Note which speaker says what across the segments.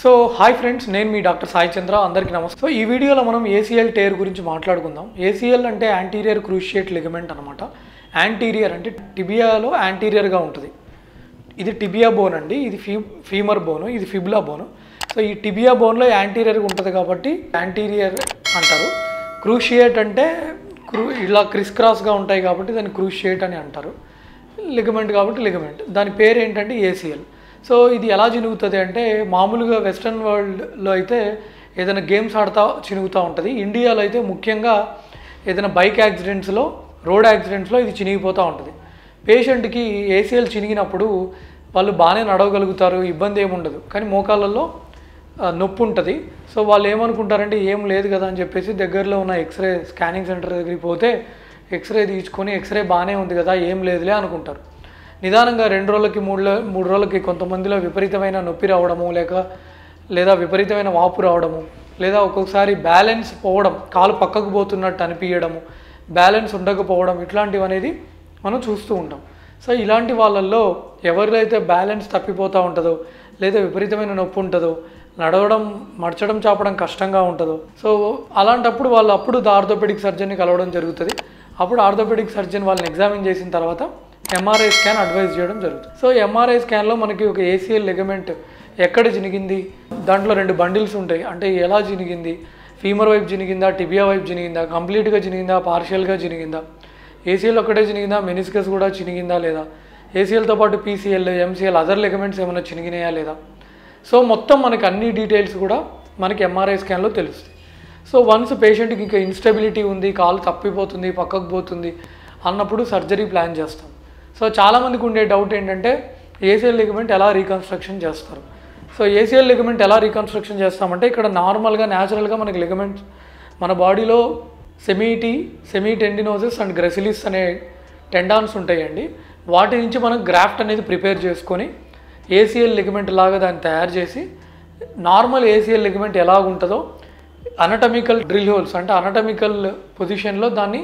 Speaker 1: so hi friends నేను మీ doctor Sai చంద్ర అందరికీ నమస్తే సో ఈ వీడియోలో మనం ఏసీఎల్ టేర్ గురించి మాట్లాడుకుందాం ఏసీఎల్ అంటే యాంటీరియర్ క్రూషియేట్ లిగమెంట్ అనమాట యాంటీరియర్ అంటే టిబియాలో యాంటీరియర్గా ఉంటుంది ఇది టిబియా బోన్ అండి ఇది ఫీ ఫీమర్ బోను ఇది ఫిబ్లా బోను సో ఈ టిబియా బోన్లో యాంటీరియర్గా ఉంటుంది కాబట్టి యాంటీరియర్ అంటారు క్రూషియేట్ అంటే క్రూ ఇలా క్రిస్ క్రాస్గా ఉంటాయి కాబట్టి దాన్ని క్రూషియేట్ అని అంటారు లిగమెంట్ కాబట్టి లిగమెంట్ దాని పేరు ఏంటంటే ఏసీఎల్ సో ఇది ఎలా చినుగుతుంది అంటే మామూలుగా వెస్ట్రన్ వరల్డ్లో అయితే ఏదైనా గేమ్స్ ఆడుతూ చినుగుతూ ఉంటుంది ఇండియాలో అయితే ముఖ్యంగా ఏదైనా బైక్ యాక్సిడెంట్స్లో రోడ్ యాక్సిడెంట్స్లో ఇది చినిగిపోతూ ఉంటుంది పేషెంట్కి ఏసీఎల్ చినిగినప్పుడు వాళ్ళు బాగానే నడవగలుగుతారు ఇబ్బంది ఏమి ఉండదు కానీ మోకాళ్ళల్లో ఆ, నొప్పి ఉంటుంది సో వాళ్ళు ఏమనుకుంటారంటే ఏం లేదు కదా అని చెప్పేసి దగ్గరలో ఉన్న ఎక్స్రే స్కానింగ్ సెంటర్ దగ్గరికి పోతే ఎక్స్రే తీసుకొని ఎక్స్రే బాగానే ఉంది కదా ఏం లేదులే అనుకుంటారు నిదానంగా రెండు రోజులకి మూడు లో- మూడు రోజులకి కొంతమందిలో విపరీతమైన నొప్పి రావడము లేక లేదా విపరీతమైన వాపు రావడము లేదా ఒక్కొక్కసారి బ్యాలెన్స్ పోవడం కాలు పక్కకు పోతున్నట్టు అనిపించడము బ్యాలెన్స్ ఉండకపోవడం ఇట్లాంటివి అనేది మనం చూస్తూ ఉంటాం సో ఇలాంటి వాళ్ళల్లో ఎవరిదైతే బ్యాలెన్స్ తప్పిపోతూ ఉంటుందో లేదా విపరీతమైన నొప్పి ఉంటుందో నడవడం మడచడం చాపడం కష్టంగా ఉంటుందో సో అలాంటప్పుడు వాళ్ళు అప్పుడు ఆర్థోపెడిక్ సర్జన్ని కలవడం జరుగుతుంది అప్పుడు ఆర్థోపెడిక్ సర్జన్ వాళ్ళని ఎగ్జామిన్ చేసిన తర్వాత ఎంఆర్ఐ స్కాన్ అడ్వైజ్ చేయడం జరుగుతుంది సో ఎంఆర్ఐ స్కాన్లో మనకి ఒక ఏసీఎల్ లెగమెంట్ ఎక్కడ చినిగింది దాంట్లో రెండు బండిల్స్ ఉంటాయి అంటే ఎలా చినిగింది ఫీమర్ వైపు చినిగిందా టిబియా వైపు చినిగిందా కంప్లీట్గా చినిగిందా పార్షియల్గా చినిగిందా ఏసీఎల్ ఒక్కటే చినిగిందా మెనిస్కస్ కూడా చినిగిందా లేదా ఏసీఎల్తో పాటు పీసీఎల్ ఎంసీఎల్ అదర్ లెగమెంట్స్ ఏమైనా చినిగినాయా లేదా సో మొత్తం మనకి అన్ని డీటెయిల్స్ కూడా మనకి ఎంఆర్ఐ స్కాన్లో తెలుస్తాయి సో వన్స్ పేషెంట్కి ఇంకా ఇన్స్టెబిలిటీ ఉంది కాలు తప్పిపోతుంది పక్కకు పోతుంది అన్నప్పుడు సర్జరీ ప్లాన్ చేస్తాం సో చాలామందికి ఉండే డౌట్ ఏంటంటే ఏసీఎల్ లిగమెంట్ ఎలా రీకన్స్ట్రక్షన్ చేస్తారు సో ఏసీఎల్ లిగమెంట్ ఎలా రీకన్స్ట్రక్షన్ చేస్తామంటే ఇక్కడ నార్మల్గా న్యాచురల్గా మనకి లిగమెంట్ మన బాడీలో సెమీటీ సెమీ టెండినోసిస్ అండ్ గ్రెసిలిస్ అనే టెండాన్స్ ఉంటాయండి వాటి నుంచి మనం గ్రాఫ్ట్ అనేది ప్రిపేర్ చేసుకొని ఏసీఎల్ లిగమెంట్ లాగా దాన్ని తయారు చేసి నార్మల్ ఏసీఎల్ లిగమెంట్ ఎలా ఉంటుందో అనటమికల్ డ్రిల్ హోల్స్ అంటే అనటమికల్ పొజిషన్లో దాన్ని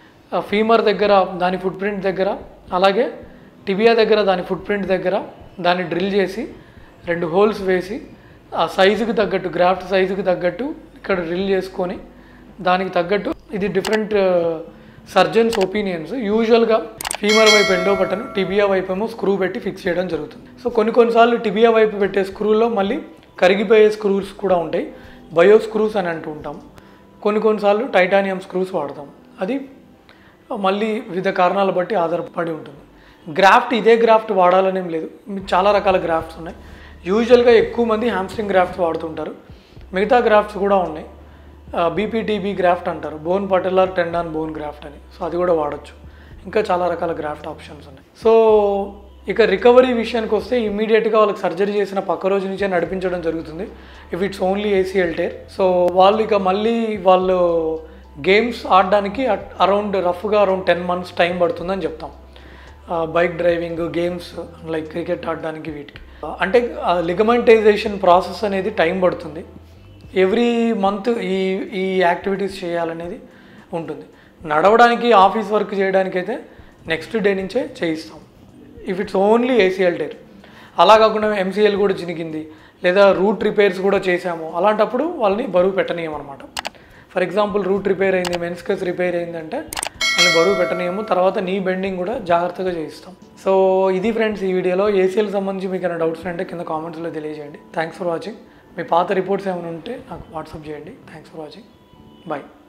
Speaker 1: ఫీమర్ దగ్గర దాని ఫుట్ ప్రింట్ దగ్గర అలాగే టిబియా దగ్గర దాని ఫుట్ ప్రింట్ దగ్గర దాన్ని డ్రిల్ చేసి రెండు హోల్స్ వేసి ఆ సైజుకి తగ్గట్టు గ్రాఫ్ట్ సైజుకి తగ్గట్టు ఇక్కడ డ్రిల్ చేసుకొని దానికి తగ్గట్టు ఇది డిఫరెంట్ సర్జన్స్ ఒపీనియన్స్ యూజువల్గా ఫీమర్ వైపు ఎండో బటన్ టిబియా వైపు ఏమో స్క్రూ పెట్టి ఫిక్స్ చేయడం జరుగుతుంది సో కొన్ని కొన్నిసార్లు టిబియా వైపు పెట్టే స్క్రూలో మళ్ళీ కరిగిపోయే స్క్రూస్ కూడా ఉంటాయి బయో స్క్రూస్ అని అంటూ ఉంటాం కొన్ని కొన్నిసార్లు టైటానియం స్క్రూస్ వాడతాం అది మళ్ళీ వివిధ కారణాల బట్టి ఆధారపడి ఉంటుంది గ్రాఫ్ట్ ఇదే గ్రాఫ్ట్ వాడాలనేం లేదు మీకు చాలా రకాల గ్రాఫ్ట్స్ ఉన్నాయి యూజువల్గా ఎక్కువ మంది హ్యామ్స్ట్రింగ్ గ్రాఫ్ట్స్ వాడుతుంటారు మిగతా గ్రాఫ్ట్స్ కూడా ఉన్నాయి బీపీటీబీ గ్రాఫ్ట్ అంటారు bone patellar tendon bone graft అని సో అది కూడా వాడచ్చు ఇంకా చాలా రకాల గ్రాఫ్ట్ ఆప్షన్స్ ఉన్నాయి సో ఇక రికవరీ విషయానికి వస్తే ఇమీడియట్గా వాళ్ళకి సర్జరీ చేసిన పక్క రోజు నుంచే నడిపించడం జరుగుతుంది if it's only ACL tear so వాళ్ళు ఇక మళ్ళీ వాళ్ళు గేమ్స్ ఆడడానికి అరౌండ్ రఫ్గా అరౌండ్ టెన్ మంత్స్ టైం పడుతుందని చెప్తాం bike driving games like cricket ఆడడానికి వీటికి అంటే లిగమెంటైజేషన్ ప్రాసెస్ అనేది టైం పడుతుంది ఎవ్రీ మంత్ ఈ ఈ యాక్టివిటీస్ చేయాలనేది ఉంటుంది నడవడానికి ఆఫీస్ వర్క్ చేయడానికి అయితే నెక్స్ట్ డే నుంచే చేయిస్తాం if it's only ACL tear అలా కాకుండా ఎంసీఎల్ కూడా చినిగింది లేదా రూట్ రిపేర్స్ కూడా చేసాము అలాంటప్పుడు వాళ్ళని బరువు పెట్టనీయమన్నమాట ఫర్ ఎగ్జాంపుల్ రూట్ రిపేర్ అయింది మెన్స్కస్ రిపేర్ అయిందంటే వాళ్ళని బరువు పెట్టనీయము తర్వాత నీ బెండింగ్ కూడా జాగ్రత్తగా చేయిస్తాం సో ఇది ఫ్రెండ్స్ ఈ వీడియోలో ఏసీఎల్ సంబంధించి మీకు ఏమైనా డౌట్స్ ఉంటే కింద కామెంట్స్లో తెలియజేయండి థ్యాంక్స్ ఫర్ వాచింగ్ మీ పాత రిపోర్ట్స్ ఏమైనా ఉంటే నాకు వాట్సాప్ చేయండి థ్యాంక్స్ ఫర్ వాచింగ్ బాయ్